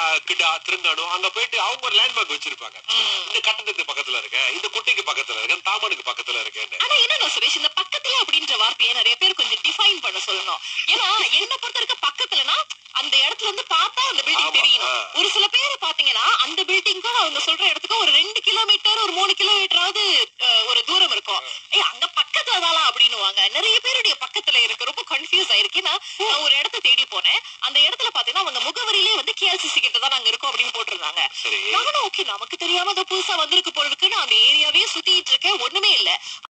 கிடா திருங்கானு அங்க போயிட்டு அவங்க ஒரு லேண்ட்மார்க் வச்சிருப்பாங்க இந்த கட்டணத்துக்கு பக்கத்துல இருக்க இந்த குட்டைக்கு பக்கத்துல இருக்க தாமனுக்கு பக்கத்துல இருக்கேன்னு ஆனா என்ன சுரேஷ் இந்த பக்கத்துல அப்படின்ற வார்த்தையை நிறைய பேர் கொஞ்சம் டிஃபைன் பண்ண சொல்லணும் ஏன்னா என்ன பொறுத்த இருக்க பக்கத்துலனா அந்த இடத்துல இருந்து பார்த்தா அந்த ஆமா, பில்டிங் தெரியணும் ஆ. ஒரு சில பேர் பாத்தீங்கன்னா அந்த பில்டிங்க்கும் அவங்க சொல்ற இடத்துக்கும் ஒரு ரெண்டு கிலோமீட்டர் ஒரு மூணு கிலோமீட்டராவது அஹ், ஒரு தூரம் இருக்கும் ஏய் அங்க பக்கத்துல தானா அப்படின்னுவாங்க நிறைய பேருடைய பக்கத்துல இருக்கு ரொம்ப கன்ஃபியூஸ் ஆயிருக்கு ஏன்னா நான் ஒரு இடத்த தேடி போனேன் அந்த இடத்துல பாத்தீங்கன்னா அவங்க முகவரியிலே வந்து கேஎல்சிசி கிட்ட தான் நாங்க இருக்கோம் அப்படின்னு போட்டிருந்தாங்க சரி நானும் ஓகே நமக்கு தெரியாம அது புதுசா வந்திருக்கு போல இருக்குன்னு அந்த ஏரியாவே சுத்திட்டு இருக்கேன் ஒண்ணுமே இல்ல